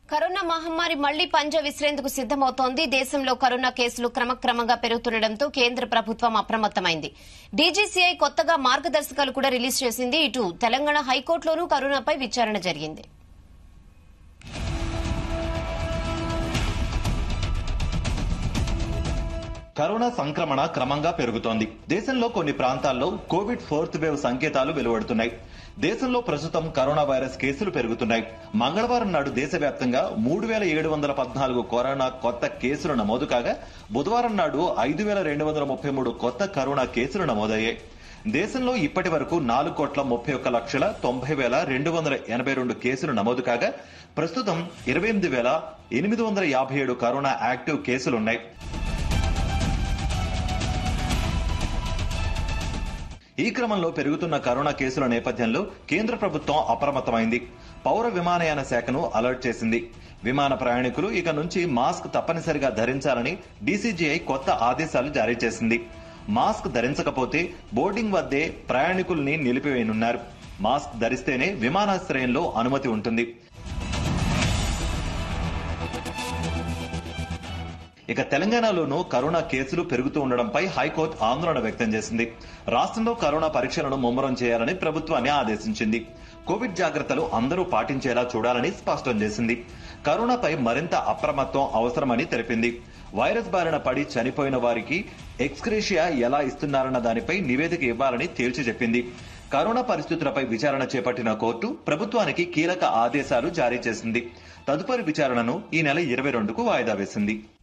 corona మహమ్మారి మళ్లీ పంజ విసిరేందుకు సిద్దమవుతోంది దేశంలో కరోనా కేసులు క్రమక్రమంగా పెరుగుతుండటంతో కేంద్ర ప్రభుత్వం అప్రమత్తమైంది డీజీసీఐ కొత్తగా మార్గదర్శకాలు కూడా రిలీజ్ చేసింది ఇటు తెలంగాణ హైకోర్టులోనూ కరోనాపై విచారణ జరిగింది కరోనా సంక్రమణ క్రమంగా పెరుగుతోంది దేశంలో కొన్ని ప్రాంతాల్లో కోవిడ్ ఫోర్త్ వేవ్ సంకేతాలు వెలువడుతున్నాయి దేశంలో ప్రస్తుతం కరోనా వైరస్ కేసులు పెరుగుతున్నాయి మంగళవారం నాడు దేశవ్యాప్తంగా మూడు వేల ఏడు వందల పద్నాలుగు కరోనా కొత్త కేసులు నమోదు కాగా బుధవారం నాడు ఐదు వేల రెండు వందల ముప్పై మూడు కొత్త కరోనా కేసులు నమోదయ్యాయి దేశంలో ఇప్పటి వరకు నాలుగు కోట్ల ముప్పై ఒక్క లక్షల తొంభై వేల రెండు వందల ఎనభై రెండు కేసులు నమోదు కాగా ప్రస్తుతం ఇరవై ఎనిమిది వేల ఎనిమిది వందల యాభై ఏడు కరోనా యాక్టివ్ కేసులున్నాయి ఈ క్రమంలో పెరుగుతున్న కరోనా కేసుల నేపథ్యంలో కేంద్ర ప్రభుత్వం అప్రమత్తమైంది పౌర విమానయాన శాఖను అలర్ట్ చేసింది విమాన ప్రయాణికులు ఇక నుంచి మాస్క్ తప్పనిసరిగా ధరించాలని డీసీజీఐ కొత్త ఆదేశాలు జారీ చేసింది మాస్క్ ధరించకపోతే బోర్డింగ్ వద్దే ప్రయాణికుల్ని నిలిపివేయనున్నారు మాస్క్ ధరిస్తేనే విమానాశ్రయంలో అనుమతి ఉంటుంది ఇక తెలంగాణలోనూ కరోనా కేసులు పెరుగుతూ ఉండడంపై హైకోర్టు ఆందోళన వ్యక్తం చేసింది రాష్ట్రంలో కరోనా పరీక్షలను ముమ్మరం చేయాలని ప్రభుత్వాన్ని ఆదేశించింది కోవిడ్ జాగ్రత్తలు అందరూ పాటించేలా చూడాలని స్పష్టం చేసింది కరోనాపై మరింత అప్రమత్తం అవసరమని తెలిపింది వైరస్ బారిన పడి చనిపోయిన వారికి ఎక్స్క్రేషియా ఎలా ఇస్తున్నారన్న దానిపై నివేదిక ఇవ్వాలని తేల్చి చెప్పింది కరోనా పరిస్థితులపై విచారణ చేపట్టిన కోర్టు ప్రభుత్వానికి కీలక ఆదేశాలు జారీ చేసింది తదుపరి విచారణను ఈ నెల ఇరవై రెండుకు వాయిదా వేసింది